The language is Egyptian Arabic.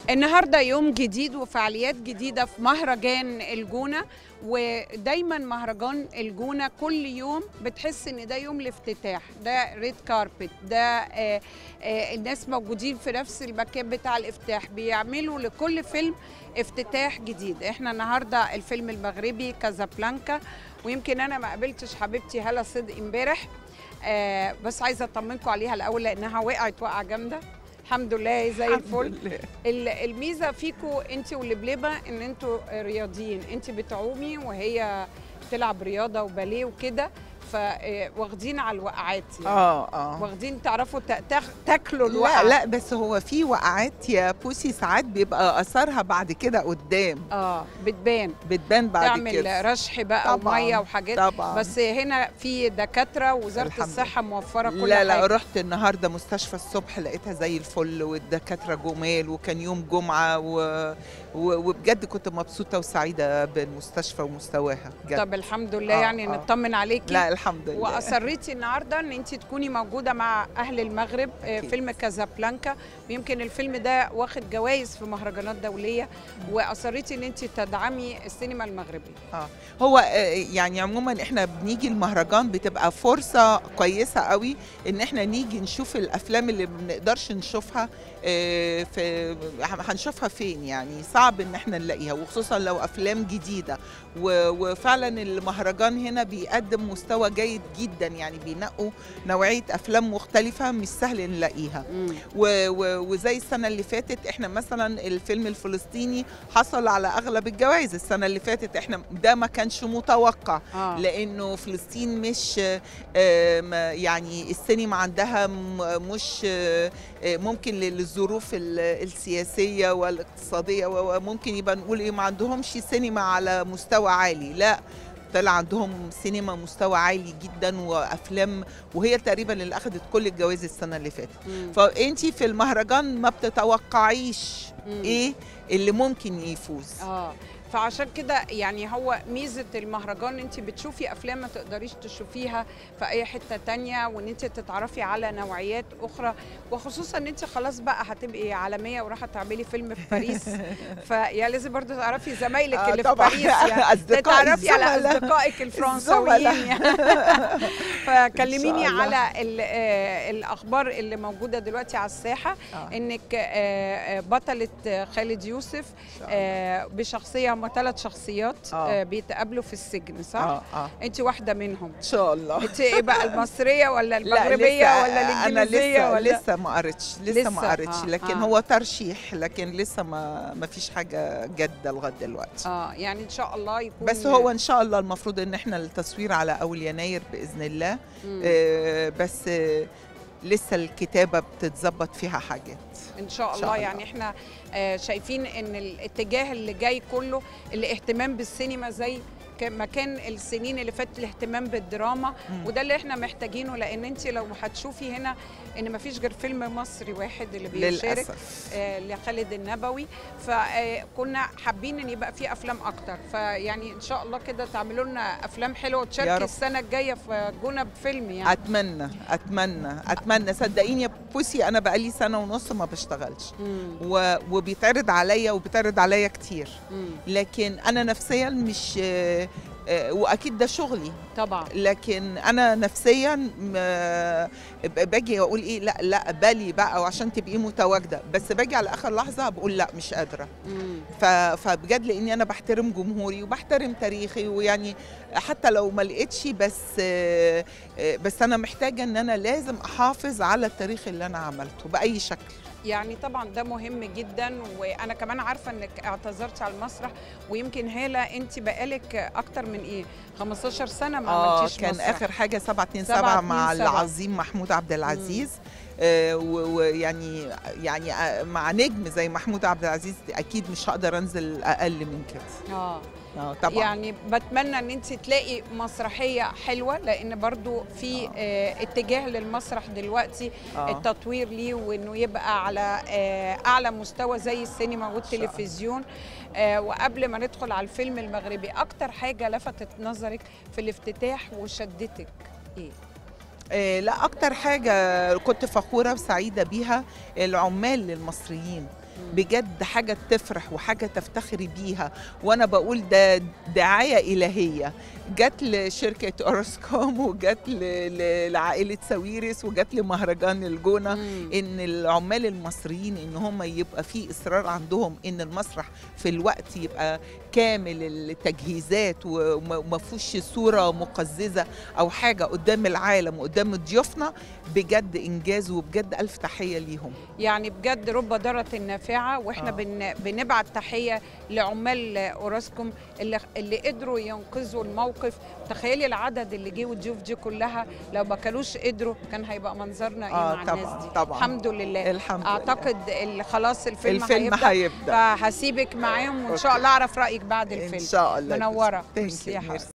النهارده يوم جديد وفعاليات جديده في مهرجان الجونه ودايما مهرجان الجونه كل يوم بتحس ان ده يوم الافتتاح ده ريد كاربت ده آه آه الناس موجودين في نفس المكان بتاع الافتتاح بيعملوا لكل فيلم افتتاح جديد احنا النهارده الفيلم المغربي كازابلانكا ويمكن انا ما قابلتش حبيبتي هلا صدق امبارح آه بس عايزه اطمنكم عليها الاول لانها وقعت وقعه جامده الحمد لله زي الفل ال- الميزه فيكم انت واللبلبه ان انتوا رياضيين انت بتعومي وهي بتلعب رياضه وباليه وكده فواخدين على الوقعات يعني اه اه واخدين تعرفوا تا- تاخ- تاكلوا لا الوقعه لا بس هو في وقعات يا بوسي ساعات بيبقى اثرها بعد كده قدام اه بتبان بتبان بعد تعمل كده رشح بقى طبعاً، وميه وحاجات طبعا بس هنا في دكاتره ووزاره الحمد الصحه موفره كل لا لا حاجه رحت النهارده مستشفى الصبح لقيتها زي الفل والدكاتره جمال وكان يوم جمعه و... و... وبجد كنت مبسوطه وسعيده بالمستشفى ومستواها بجد طب الحمد لله آه، يعني آه. نطمن عليكي لا الحمد لله واصريتي النهارده ان انت تكوني موجوده مع اهل المغرب آه، أكيد. فيلم كازابلانكا ويمكن الفيلم ده واخد جوائز في مهرجانات دوليه واصريتي ان انت تدعمي السينما المغربيه هو آه، يعني عموما احنا بنيجي المهرجان بتبقى فرصه كويسه قوي ان احنا نيجي نشوف الافلام اللي ما بنقدرش نشوفها آه، في هنشوفها فين يعني صعب ان احنا نلاقيها وخصوصا لو افلام جديده و- وفعلا المهرجان هنا بيقدم مستوى جيد جدا يعني بينقوا نوعيه افلام مختلفه مش سهل نلاقيها و- و- وزي السنة اللي فاتت احنا مثلا الفيلم الفلسطيني حصل على اغلب الجوائز السنة اللي فاتت احنا ده ما كانش متوقع اه لانه فلسطين مش آه، ما- يعني السينما عندها م- مش آه، آه، ممكن للظروف ال- السياسية والاقتصادية و- وممكن يبقى نقول ايه ما عندهمش سينما على مستوى عالي لا طلع عندهم سينما مستوى عالي جدا وافلام وهي تقريبا اللي اخذت كل الجوائز السنه اللي فاتت مم. فانت في المهرجان ما بتتوقعيش مم. ايه اللي ممكن يفوز اه فعشان كده يعني هو ميزه المهرجان انت بتشوفي افلام ما تقدريش تشوفيها في اي حته تانية وان انت تتعرفي على نوعيات اخرى وخصوصا ان انت خلاص بقى هتبقي عالميه وراح تعملي فيلم في باريس فيا لازم برضو تعرفي زمايلك آه اللي في طبعاً. باريس يعني أصدقائي تتعرفي على الزملاء. اصدقائك الفرنساويين الزملاء. يعني فكلميني الله. على ال- آه، الاخبار اللي موجوده دلوقتي على الساحه آه. انك آه، آه، بطله آه، خالد يوسف آه، بشخصيه هم ثلاث شخصيات آه. آه، بيتقابلوا في السجن صح؟ اه اه انت واحده منهم ان شاء الله انت ايه بقى المصريه ولا لا المغربيه لسه ولا انا الانجليزيه لسه ولا لسه ما قريتش لسه, لسه، ما قريتش آه، لكن آه. هو ترشيح لكن لسه ما ما فيش حاجه جاده لغايه دلوقتي اه يعني ان شاء الله يكون بس هو ان شاء الله المفروض ان احنا التصوير على اول يناير باذن الله مم. آه بس آه لسه الكتابه بتتظبط فيها حاجات ان شاء إن الله شاء الله. يعني احنا آه، شايفين ان الاتجاه اللي جاي كله الاهتمام بالسينما زي ك- ما كان السنين اللي فاتت الاهتمام بالدراما مم. وده اللي احنا محتاجينه لان انت لو هتشوفي هنا ان ما فيش غير فيلم مصري واحد اللي بيشارك للاسف آه، لخالد النبوي فكنا حابين ان يبقى في افلام اكتر فيعني ان شاء الله كده تعملوا لنا افلام حلوه يا وتشاركي رب. السنه الجايه في جونه بفيلم يعني اتمنى اتمنى اتمنى صدقيني يا بوسي انا بقالي سنه ونص ما بشتغلش مم. و... وبيتعرض عليا وبيتعرض عليا كتير مم. لكن انا نفسيا مش آه، آه، واكيد ده شغلي طبعا لكن انا نفسيا م- ب- باجي اقول ايه لا لا بالي بقى وعشان تبقي متواجده بس باجي على اخر لحظه بقول لا مش قادره مم. ف- فبجد لاني انا بحترم جمهوري وبحترم تاريخي ويعني حتى لو ما لقيتش بس آه، آه، بس انا محتاجه ان انا لازم احافظ على التاريخ اللي انا عملته باي شكل يعني طبعا ده مهم جدا وانا كمان عارفه انك اعتذرتي على المسرح ويمكن هاله انت بقالك اكتر من ايه 15 سنه ما اه عملتيش كان مسرح. اخر حاجه 727 727 مع العظيم محمود عبد العزيز آه، و- ويعني يعني آه، مع نجم زي محمود عبد العزيز اكيد مش هقدر انزل اقل من كده اه اه طبعا يعني بتمنى ان انت تلاقي مسرحيه حلوه لان برضو في آه. آه اتجاه للمسرح دلوقتي آه. التطوير ليه وانه يبقى على آه اعلى مستوى زي السينما والتلفزيون آه وقبل ما ندخل على الفيلم المغربي اكتر حاجه لفتت نظرك في الافتتاح وشدتك ايه آه، لا اكتر حاجه كنت فخوره وسعيده بيها العمال المصريين بجد حاجه تفرح وحاجه تفتخري بيها وانا بقول ده دعايه الهيه جت لشركه اورسكوم وجت ل- ل- لعائله ساويرس وجت لمهرجان الجونه مم. ان العمال المصريين ان هم يبقى في اصرار عندهم ان المسرح في الوقت يبقى كامل التجهيزات وما وما فيهوش صوره مقززه او حاجه قدام العالم وقدام ضيوفنا بجد انجاز وبجد الف تحيه ليهم يعني بجد رب ضارة نافعة واحنا آه. بن بنبعت تحية لعمال اوراسكوم اللي اللي قدروا ينقذوا الموقف تخيلي العدد اللي جه والضيوف دي كلها لو ما كانوش قدروا كان هيبقى منظرنا ايه آه، مع طبعاً، الناس دي طبعاً. الحمد لله الحمد لله اعتقد ال- خلاص الفيلم, الفيلم هيبدأ هيبدا فهسيبك معاهم وان شاء الله اعرف رايك بعد ان الفيلم شاء الله منورة. Thank ميرسي you. يا حبيبتي. ميرسي.